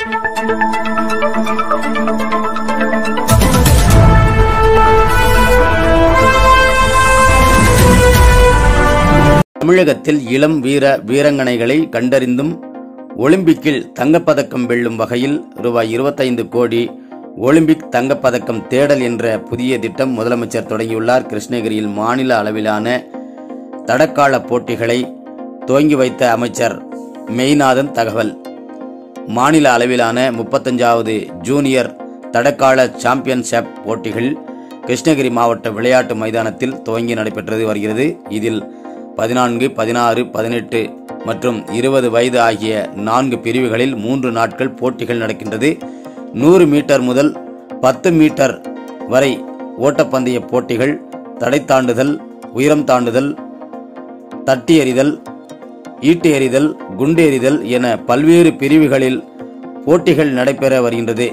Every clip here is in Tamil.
தமிழகத்தில் இளம் வீர வீரங்கனைகளை கண்டறிந்தும் ஒலிம்பிக்கில் தங்கப்பதக்கம் வெல்லும் வகையில் ரூபாய் 25 கோடி ஒலிம்பிக் தங்கப்பதக்கம் தேடல் என்ற புதிய திட்டம் முதலமைச்சர் தொடங்கியுள்ளார் கிருஷ்ணகிரியில் மாநில அளவிலான தடக்கால போட்டிகளை துவங்கி வைத்த அமைச்சர் மெய்நாதன் தகவல் மாநில அளவிலான முப்பத்தஞ்சாவது ஜூனியர் தடக்கால சாம்பியன்ஷிப் போட்டிகள் கிருஷ்ணகிரி மாவட்ட விளையாட்டு மைதானத்தில் துவங்கி நடைபெற்றது வருகிறது இதில் பதினான்கு பதினாறு பதினெட்டு மற்றும் இருபது வயது ஆகிய நான்கு பிரிவுகளில் மூன்று நாட்கள் போட்டிகள் நடக்கின்றது நூறு மீட்டர் முதல் பத்து மீட்டர் வரை ஓட்டப்பந்தய போட்டிகள் தடை தாண்டுதல் உயரம் தாண்டுதல் தட்டி எறிதல் ஈட்டு எறிதல் குண்டு எறிதல் என பல்வேறு பிரிவுகளில் போட்டிகள் நடைபெற வருகின்றது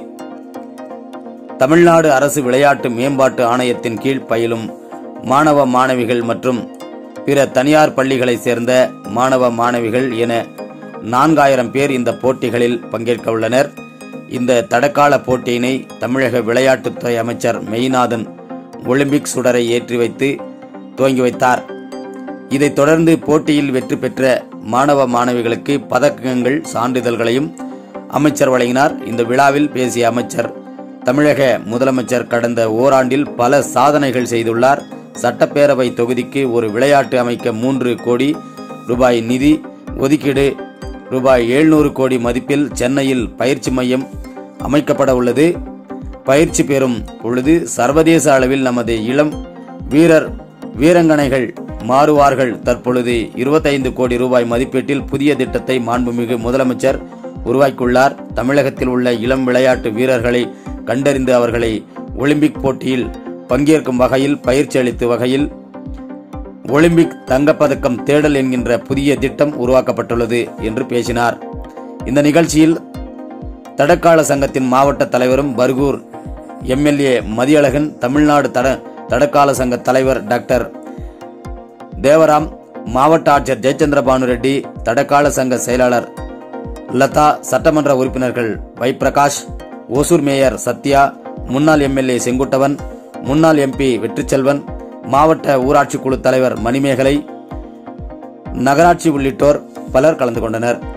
தமிழ்நாடு அரசு விளையாட்டு மேம்பாட்டு ஆணையத்தின் கீழ் பயிலும் மாணவ மாணவிகள் மற்றும் பிற தனியார் பள்ளிகளைச் சேர்ந்த மாணவ மாணவிகள் என நான்காயிரம் பேர் இந்த போட்டிகளில் பங்கேற்க உள்ளனர் இந்த தடக்கால போட்டியினை தமிழக விளையாட்டுத்துறை அமைச்சர் மெய்நாதன் ஒலிம்பிக் சுடரை ஏற்றி வைத்து துவங்கி வைத்தார் இதைத் தொடர்ந்து போட்டியில் வெற்றி பெற்ற மாணவ மாணவிகளுக்கு பதக்கங்கள் சான்றிதழ்களையும் அமைச்சர் வழங்கினார் இந்த விழாவில் பேசிய அமைச்சர் தமிழக முதலமைச்சர் கடந்த ஓராண்டில் பல சாதனைகள் செய்துள்ளார் சட்டப்பேரவை தொகுதிக்கு ஒரு விளையாட்டு அமைக்க மூன்று கோடி ரூபாய் நிதி ஒதுக்கீடு ரூபாய் எழுநூறு கோடி மதிப்பில் சென்னையில் பயிற்சி மையம் அமைக்கப்பட உள்ளது பயிற்சி பெறும் பொழுது சர்வதேச அளவில் நமது இளம் வீரர் வீரங்கனைகள் மாறுவார்கள் தற்பொழுது 25 கோடி ரூபாய் மதிப்பீட்டில் புதிய திட்டத்தை மாண்புமிகு முதலமைச்சர் உருவாக்கியுள்ளார் தமிழகத்தில் உள்ள இளம் விளையாட்டு வீரர்களை கண்டறிந்து அவர்களை ஒலிம்பிக் போட்டியில் பங்கேற்கும் வகையில் பயிற்சி அளித்து வகையில் ஒலிம்பிக் தங்கப்பதக்கம் தேடல் என்கின்ற புதிய திட்டம் உருவாக்கப்பட்டுள்ளது என்று பேசினார் இந்த நிகழ்ச்சியில் தடக்கால சங்கத்தின் மாவட்ட தலைவரும் பர்கூர் எம்எல்ஏ மதியழகன் தமிழ்நாடு தட தடக்கால சங்க தலைவர் டாக்டர் தேவராம் மாவட்ட ஆட்சியர் ஜெயச்சந்திர பானுரெட்டி தடக்கால சங்க செயலாளர் லதா சட்டமன்ற உறுப்பினர்கள் வைப்பிரகாஷ் ஓசூர் மேயர் சத்யா முன்னாள் எம்எல்ஏ செங்குட்டவன் முன்னாள் எம்பி வெற்றிச்செல்வன் மாவட்ட ஊராட்சி குழு தலைவர் மணிமேகலை நகராட்சி உள்ளிட்டோர் பலர் கலந்து கொண்டனர்